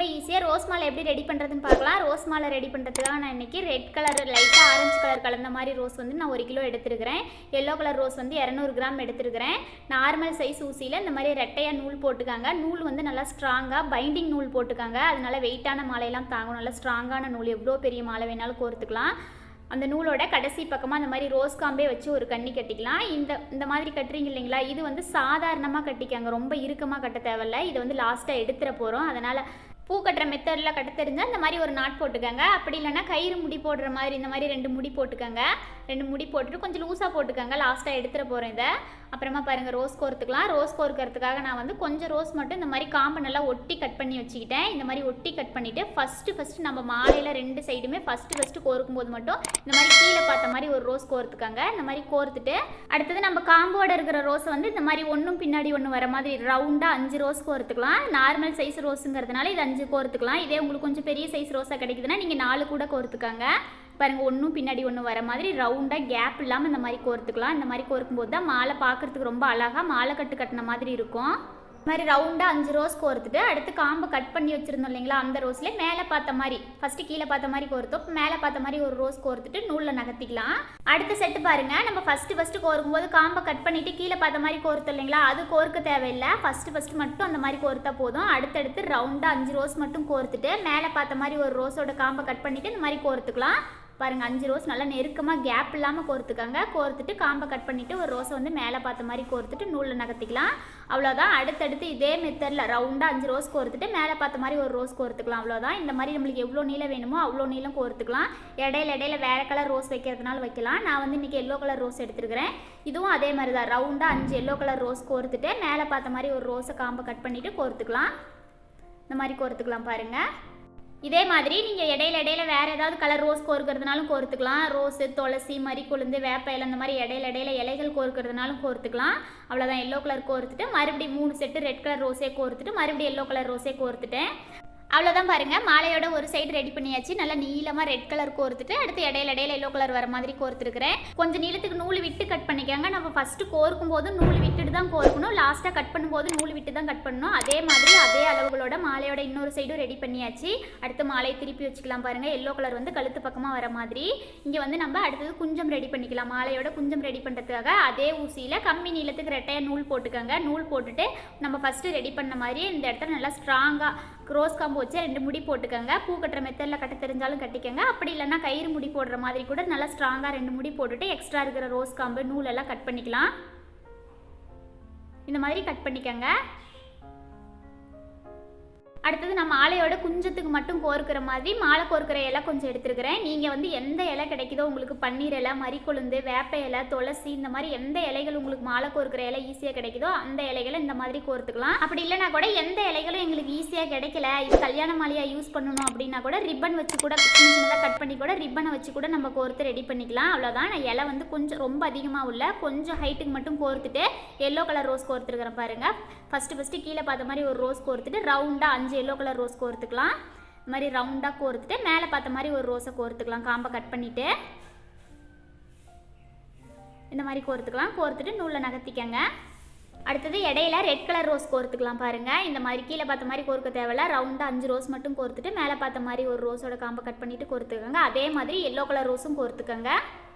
ஈஸியாக ரோஸ் மாலை எப்படி ரெடி பண்ணுறதுன்னு பார்க்கலாம் ரோஸ் மாலை ரெடி பண்ணுறதுக்காக நான் இன்றைக்கி ரெட் கலர் லைட்டாக ஆரஞ்சு கலர் கலந்த மாதிரி ரோஸ் வந்து நான் ஒரு கிலோ எடுத்துருக்கிறேன் எல்லோ கலர் ரோஸ் வந்து இரநூறு கிராம் எடுத்துருக்கிறேன் நார்மல் சைஸ் ஊசியில் இந்த மாதிரி ரெட்டையாக நூல் போட்டுக்காங்க நூல் வந்து நல்லா ஸ்ட்ராங்காக பைண்டிங் நூல் போட்டுக்காங்க அதனால வெயிட்டான மாலையெல்லாம் தாங்கும் நல்லா ஸ்ட்ராங்கான நூல் எவ்வளோ பெரிய மாலை வேணாலும் கோர்த்துக்கலாம் அந்த நூலோட கடைசி பக்கமாக அந்த மாதிரி ரோஸ் காம்பே வச்சு ஒரு கண்ணி கட்டிக்கலாம் இந்த இந்த மாதிரி கட்டுறீங்க இல்லைங்களா இது வந்து சாதாரணமாக கட்டிக்காங்க ரொம்ப இறுக்கமாக கட்ட தேவையில்ல இதை வந்து லாஸ்ட்டாக எடுத்துட போகிறோம் அதனால் பூ கட்டுற மெத்தடில் கட்ட தெரிஞ்சால் இந்த மாதிரி ஒரு நாட் போட்டுக்கோங்க அப்படி இல்லைன்னா கயிறு முடி போடுற மாதிரி இந்த மாதிரி ரெண்டு முடி போட்டுக்கோங்க ரெண்டு முடி போட்டுட்டு கொஞ்சம் லூஸாக போட்டுக்கோங்க லாஸ்ட்டாக எடுத்துட போகிறேன் இதை அப்புறமா பாருங்கள் ரோஸ் கோர்த்துக்கலாம் ரோஸ் கோர்க்கறதுக்காக நான் வந்து கொஞ்சம் ரோஸ் மட்டும் இந்த மாதிரி காம்பை நல்லா ஒட்டி கட் பண்ணி வச்சுக்கிட்டேன் இந்த மாதிரி ஒட்டி கட் பண்ணிவிட்டு ஃபஸ்ட்டு ஃபஸ்ட்டு நம்ம மாலையில் ரெண்டு சைடுமே ஃபஸ்ட்டு ஃபஸ்ட்டு கோர்க்கும் போது மட்டும் இந்த மாதிரி கீழே பார்த்த மாதிரி ஒரு ரோஸ் கோர்த்துக்காங்க இந்த மாதிரி கோர்த்துட்டு அடுத்தது நம்ம காம்போட இருக்கிற ரோஸை வந்து இந்த மாதிரி ஒன்றும் பின்னாடி ஒன்று வர மாதிரி ரவுண்டாக அஞ்சு ரோஸ் கோர்த்துக்கலாம் நார்மல் சைஸ் ரோஸுங்கிறதுனால இது அஞ்சு கோர்த்துக்கலாம் இதே உங்களுக்கு கொஞ்சம் பெரிய சைஸ் ரோஸாக கிடைக்குதுன்னா நீங்கள் நாலு கூட கோர்த்துக்காங்க பாருங்க ஒன்றும் பின்னாடி ஒன்று வர மாதிரி ரவுண்டாக கேப் இல்லாமல் இந்த மாதிரி கோர்த்துக்கலாம் இந்த மாதிரி கோர்க்கும்போது தான் மாலை பார்க்குறதுக்கு ரொம்ப அழகாக மாலை கட்டு கட்டின மாதிரி இருக்கும் இந்த மாதிரி ரவுண்டாக அஞ்சு ரோஸ் கோர்த்துட்டு அடுத்து காம்பை கட் பண்ணி வச்சுருந்தோம் இல்லைங்களா அந்த ரோஸ்லேயே மேலே பார்த்த மாதிரி ஃபஸ்ட்டு கீழே பார்த்த மாதிரி கோர்த்தோம் மேலே பார்த்த மாதிரி ஒரு ரோஸ் கோர்த்துட்டு நூலில் நகர்த்திக்கலாம் அடுத்த செட்டு பாருங்கள் நம்ம ஃபஸ்ட்டு ஃபஸ்ட்டு கோர்க்கும்போது காம்பை கட் பண்ணிவிட்டு கீழே பார்த்த மாதிரி கோர்த்தோம் இல்லைங்களா அது கோர்க்க தேவையில்லை ஃபஸ்ட்டு ஃபஸ்ட்டு மட்டும் அந்த மாதிரி கோர்த்தா போதும் அடுத்தடுத்து ரவுண்டாக அஞ்சு ரோஸ் மட்டும் கோர்த்துட்டு மேலே பார்த்த மாதிரி ஒரு ரோஸோட காம்பை கட் பண்ணிவிட்டு இந்த மாதிரி கோர்த்துக்கலாம் பாருங்க அஞ்சு ரோஸ் நல்லா நெருக்கமாக கேப் இல்லாமல் கோர்த்துக்காங்க கோர்த்துட்டு காம்பை கட் பண்ணிவிட்டு ஒரு ரோஸை வந்து மேலே பார்த்த மாதிரி கோர்த்துட்டு நூலில் நகர்த்திக்கலாம் அவ்வளோதான் அடுத்தடுத்து இதே மெத்தடில் ரவுண்டாக அஞ்சு ரோஸ் கோர்த்துட்டு மேலே பார்த்த மாதிரி ஒரு ரோஸ் கோர்த்துக்கலாம் அவ்வளோதான் இந்த மாதிரி நம்மளுக்கு எவ்வளோ நீளம் வேணுமோ அவ்வளோ நீளம் கோர்த்துக்கலாம் இடையில இடையில வேறு கலர் ரோஸ் வைக்கிறதுனால வைக்கலாம் நான் வந்து இன்றைக்கி எல்லோ கலர் ரோஸ் எடுத்துருக்கிறேன் இதுவும் அதே மாதிரி தான் ரவுண்டாக அஞ்சு எல்லோ கலர் ரோஸ் கோர்த்துட்டு மேலே பார்த்த மாதிரி ஒரு ரோஸை காம்பை கட் பண்ணிவிட்டு கோர்த்துக்கலாம் இந்த மாதிரி கோர்த்துக்கலாம் பாருங்கள் இதே மாதிரி நீங்கள் இடையில இடையில வேறு ஏதாவது கலர் ரோஸ் கோர்க்கறதுனாலும் கோர்த்துக்கலாம் ரோஸு துளசி மறி கொழுந்து வேப்ப இலை அந்த மாதிரி இடையில இடையில இலைகள் கோர்க்கறதுனாலும் கோர்த்துக்கலாம் அவ்வளோதான் எல்லோ கலர் கோர்த்துட்டு மறுபடியும் மூணு செட்டு ரெட் கலர் ரோஸே கோர்த்துட்டு மறுபடியும் எல்லோ கலர் ரோஸே கோர்த்துட்டேன் அவ்வளோதான் பாருங்கள் மாலையோட ஒரு சைடு ரெடி பண்ணியாச்சு நல்லா நீளமாக ரெட் கலர் கோர்த்துட்டு அடுத்து இடையில இடையில எல்லோ கலர் வர மாதிரி கோர்த்துருக்கிறேன் கொஞ்சம் நீளத்துக்கு நூல் விட்டு கட் பண்ணிக்கோங்க நம்ம ஃபஸ்ட்டு கோர்க்கும் போது நூல் விட்டுட்டு தான் கோர்க்கணும் லாஸ்ட்டாக கட் பண்ணும்போது நூல் விட்டு தான் கட் பண்ணணும் அதே மாதிரி அதே அளவுகளோட மாலையோட இன்னொரு சைடும் ரெடி பண்ணியாச்சு அடுத்து மாலையை திருப்பி வச்சுக்கலாம் பாருங்கள் எல்லோ கலர் வந்து கழுத்து பக்கமாக வர மாதிரி இங்கே வந்து நம்ம அடுத்தது குஞ்சம் ரெடி பண்ணிக்கலாம் மாலையோட குஞ்சம் ரெடி பண்ணுறதுக்காக அதே ஊசியில் கம்மி நீளத்துக்கு ரெட்டையாக நூல் போட்டுக்கோங்க நூல் போட்டுட்டு நம்ம ஃபஸ்ட்டு ரெடி பண்ண மாதிரி இந்த இடத்துல நல்லா ஸ்ட்ராங்காக ரோஸ் காம்பு வச்சு ரெண்டு முடி போட்டுக்கோங்க பூ கட்டுற மெத்தடில் கட்ட தெரிஞ்சாலும் கட்டிக்கோங்க அப்படி இல்லைன்னா கயிறு முடி போடுற மாதிரி கூட நல்லா ஸ்ட்ராங்காக ரெண்டு முடி போட்டுட்டு எக்ஸ்ட்ரா இருக்கிற ரோஸ் காம்பு நூலெல்லாம் கட் பண்ணிக்கலாம் இந்த மாதிரி கட் பண்ணிக்கோங்க அடுத்தது நான் மாலையோட குஞ்சத்துக்கு மட்டும் கோர்க்கிற மாதிரி மாலை கோர்க்கிற இலை கொஞ்சம் எடுத்துருக்கிறேன் நீங்கள் வந்து எந்த இலை கிடைக்குதோ உங்களுக்கு பன்னீர் இலை மறிக்கொழுந்து வேப்ப இலை துளசி இந்த மாதிரி எந்த இலைகள் உங்களுக்கு மாலை கோர்க்கிற இலை ஈஸியாக கிடைக்குதோ அந்த இலைகளை இந்த மாதிரி கோர்த்துக்கலாம் அப்படி இல்லைனா கூட எந்த இலைகளும் எங்களுக்கு ஈஸியாக கிடைக்கல இது கல்யாண மாலையாக யூஸ் பண்ணணும் அப்படின்னா கூட ரிப்பன் வச்சு கூட சின்ன சின்னதாக கட் பண்ணி கூட ரிப்பனை வச்சு கூட நம்ம கோர்த்து ரெடி பண்ணிக்கலாம் அவ்வளோதான் நான் இலை வந்து கொஞ்சம் ரொம்ப அதிகமாக உள்ள கொஞ்சம் ஹைட்டுக்கு மட்டும் கோர்த்துட்டு எல்லோ கலர் ரோஸ் கோர்த்துருக்கிறேன் பாருங்கள் ஃபஸ்ட்டு ஃபஸ்ட்டு கீழே பார்த்த மாதிரி ஒரு ரோஸ் கோர்த்துட்டு ரவுண்டாக அஞ்சு எல்லோ கலர் ரோஸ் கோர்த்துக்கலாம் இந்த மாதிரி ரவுண்டாக கோர்த்துட்டு மேலே பார்த்த மாதிரி ஒரு ரோஸை கோர்த்துக்கலாம் காம்பை கட் பண்ணிவிட்டு இந்த மாதிரி கோர்த்துக்கலாம் கோர்த்துட்டு நூலில் நகர்த்திக்கங்க அடுத்தது இடையில ரெட் கலர் ரோஸ் கோர்த்துக்கலாம் பாருங்கள் இந்த மாதிரி கீழே பார்த்த மாதிரி கோர்க்க தேவையில்ல ரவுண்டாக அஞ்சு ரோஸ் மட்டும் கோர்த்துட்டு மேலே பார்த்த மாதிரி ஒரு ரோஸோட காம்பை கட் பண்ணிவிட்டு கோர்த்துக்கோங்க அதே மாதிரி எல்லோ கலர் ரோஸும் கோர்த்துக்கோங்க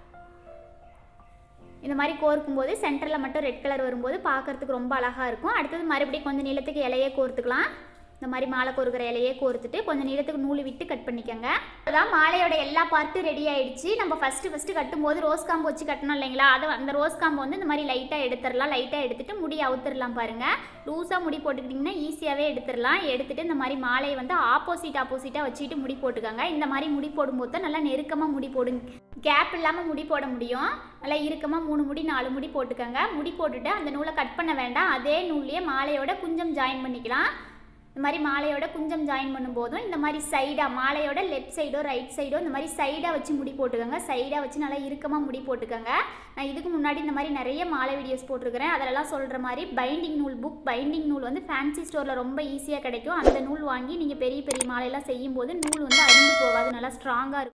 இந்த மாதிரி கோர்க்கும் போது சென்டரில் மட்டும் ரெட் கலர் வரும்போது பார்க்கறதுக்கு ரொம்ப அழகாக இருக்கும் அடுத்தது மறுபடியும் கொஞ்சம் நீளத்துக்கு இலையே கோர்த்துக்கலாம் இந்த மாதிரி மாலை கோர்க்கிற இலையே கோர்த்துட்டு கொஞ்சம் நீளத்துக்கு நூல் விட்டு கட் பண்ணிக்கோங்க அதான் மாலையோட எல்லா பார்ட்டும் ரெடி ஆயிடுச்சு நம்ம ஃபஸ்ட்டு ஃபஸ்ட்டு கட்டும்போது ரோஸ் காம்பு வச்சு கட்டணும் இல்லைங்களா அதை அந்த ரோஸ் காம்பு வந்து இந்த மாதிரி லைட்டாக எடுத்துடலாம் லைட்டாக எடுத்துட்டு முடி அவுத்துடலாம் பாருங்கள் லூஸாக முடி போட்டுக்கிட்டிங்கன்னா ஈஸியாகவே எடுத்துடலாம் எடுத்துட்டு இந்த மாதிரி மாலையை வந்து ஆப்போசிட் ஆப்போசிட்டாக வச்சுட்டு முடி போட்டுக்கோங்க இந்த மாதிரி முடி போடும்போது தான் நல்லா நெருக்கமாக முடி போடுங்க கேப் இல்லாமல் முடி போட முடியும் நல்லா இறுக்கமாக மூணு முடி நாலு முடி போட்டுக்கோங்க முடி போட்டுட்டு அந்த நூலை கட் பண்ண வேண்டாம் அதே நூல்லையே மாலையோட குஞ்சம் ஜாயின் பண்ணிக்கலாம் இந்த மாதிரி மாலையோட குஞ்சம் ஜாயின் பண்ணும்போதும் இந்த மாதிரி சைடாக மாலையோட லெஃப்ட் சைடோ ரைட் சைடோ இந்த மாதிரி சைடாக வச்சு முடி போட்டுக்கோங்க சைடாக வச்சு நல்லா இறுக்கமாக முடி போட்டுக்கோங்க நான் இதுக்கு முன்னாடி இந்த மாதிரி நிறைய மாலை வீடியோஸ் போட்டிருக்கிறேன் அதிலலாம் சொல்கிற மாதிரி பைண்டிங் நூல் புக் பைண்டிங் நூல் வந்து ஃபேன்சி ஸ்டோரில் ரொம்ப ஈஸியாக கிடைக்கும் அந்த நூல் வாங்கி நீங்கள் பெரிய பெரிய மாலையெல்லாம் செய்யும்போது நூல் வந்து அரிந்து போகாது நல்லா ஸ்ட்ராங்காக இருக்கும்